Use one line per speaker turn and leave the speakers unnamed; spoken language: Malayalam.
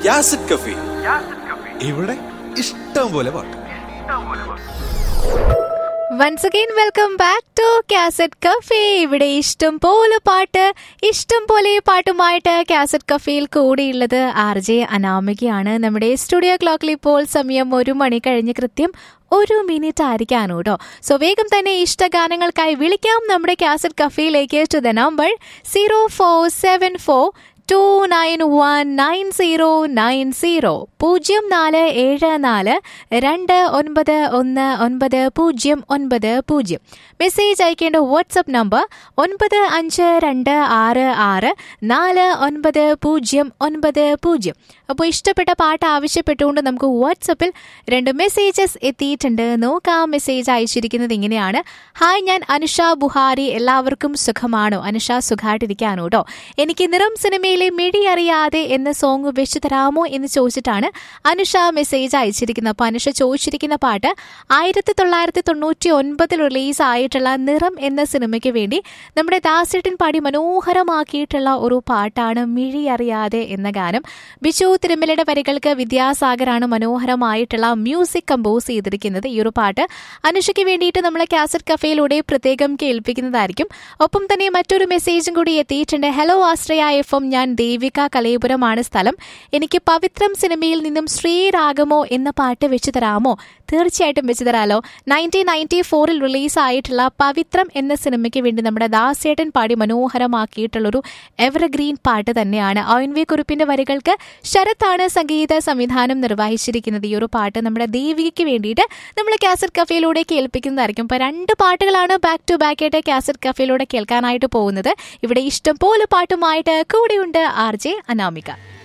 യാസിഡ് കഫി ഇവിടെ ഇഷ്ടം പോലെ പാട്ട്
once again welcome back to cassette cafe ഇവിടെ ഇഷ്ടം പോലെ പാട്ട് ഇഷ്ടം പോലെ പാട്ടുമായിട്ട് കാസറ്റ് കഫേയിൽ കൂടിയുള്ളത് ആർ ജെ അനാമികയാണ് നമ്മുടെ സ്റ്റുഡിയോ ക്ലോക്കിൽ ഇപ്പോൾ സമയം ഒരു മണി കഴിഞ്ഞ് കൃത്യം ഒരു മിനിറ്റ് ആയിരിക്കാണ് കേട്ടോ സോ വേഗം തന്നെ ഇഷ്ടഗാനങ്ങൾക്കായി വിളിക്കാം നമ്മുടെ കാസറ്റ് കഫേയിലേക്ക് to the number zero four seven four two nine one nine zero nine zero പൂജ്യം നാല് ഏഴ് നാല് രണ്ട് ഒൻപത് ഒന്ന് ഒൻപത് പൂജ്യം ഒൻപത് പൂജ്യം മെസ്സേജ് അയക്കേണ്ട വാട്സപ്പ് നമ്പർ ഒൻപത് അഞ്ച് രണ്ട് ആറ് ആറ് നാല് ഒൻപത് പൂജ്യം ഒൻപത് പൂജ്യം അപ്പോൾ ഇഷ്ടപ്പെട്ട പാട്ട് ആവശ്യപ്പെട്ടുകൊണ്ട് നമുക്ക് വാട്സപ്പിൽ രണ്ട് മെസ്സേജസ് എത്തിയിട്ടുണ്ട് നോക്കാം മെസ്സേജ് അയച്ചിരിക്കുന്നത് ഇങ്ങനെയാണ് ഹായ് ഞാൻ അനുഷ ബുഹാരി എല്ലാവർക്കും സുഖമാണോ അനുഷ സുഖമായിട്ടിരിക്കാനോ കേട്ടോ എനിക്ക് നിറം സിനിമയിലെ മിഴി അറിയാതെ എന്ന സോങ് വെച്ചു തരാമോ എന്ന് ചോദിച്ചിട്ടാണ് അനുഷ മെസ്സേജ് അയച്ചിരിക്കുന്നത് അപ്പോൾ അനുഷ ചോദിച്ചിരിക്കുന്ന പാട്ട് ആയിരത്തി തൊള്ളായിരത്തി തൊണ്ണൂറ്റി ഒൻപതിൽ റിലീസ് ആയിട്ടുള്ള നിറം എന്ന സിനിമയ്ക്ക് വേണ്ടി നമ്മുടെ ദാസേട്ടൻ പാടി മനോഹരമാക്കിയിട്ടുള്ള ഒരു പാട്ടാണ് മിഴി അറിയാതെ എന്ന ഗാനം ബിജു തിരുമലയുടെ വരികൾക്ക് വിദ്യാസാഗറാണ് മനോഹരമായിട്ടുള്ള മ്യൂസിക് കമ്പോസ് ചെയ്തിരിക്കുന്നത് ഈ ഒരു പാട്ട് അനുഷയ്ക്ക് വേണ്ടിയിട്ട് നമ്മൾ കാസറ്റ് കഫേയിലൂടെ പ്രത്യേകം കേൾപ്പിക്കുന്നതായിരിക്കും ഒപ്പം തന്നെ മറ്റൊരു മെസ്സേജും കൂടി എത്തിയിട്ടുണ്ട് ഹലോ ആശ്രയ എഫ് എം ഞാൻ ദേവിക കലയപുരമാണ് സ്ഥലം എനിക്ക് പവിത്രം സിനിമയിൽ നിന്നും ശ്രീരാഗമോ എന്ന പാട്ട് വെച്ചു തരാമോ തീർച്ചയായിട്ടും വെച്ചു തരാലോ നയൻറ്റീൻ നയൻറ്റി ഫോറിൽ റിലീസായിട്ടുള്ള പവിത്രം എന്ന സിനിമയ്ക്ക് വേണ്ടി നമ്മുടെ ദാസേട്ടൻ പാടി മനോഹരമാക്കിയിട്ടുള്ളൊരു എവർഗ്രീൻ പാട്ട് തന്നെയാണ് ഒ വി കുറിപ്പിന്റെ വരികൾക്ക് ശരത്താണ് സംഗീത സംവിധാനം നിർവഹിച്ചിരിക്കുന്നത് ഈ ഒരു പാട്ട് നമ്മുടെ ദേവികയ്ക്ക് വേണ്ടിയിട്ട് നമ്മൾ കാസറ്റ് കഫേയിലൂടെ കേൾപ്പിക്കുന്നതായിരിക്കും ഇപ്പൊ രണ്ട് പാട്ടുകളാണ് ബാക്ക് ടു ബാക്ക് ആയിട്ട് കാസറ്റ് കഫേയിലൂടെ കേൾക്കാനായിട്ട് പോകുന്നത് ഇവിടെ ഇഷ്ടം പോലെ പാട്ടുമായിട്ട് കൂടെയുണ്ട് ആർ ജെ അനാമിക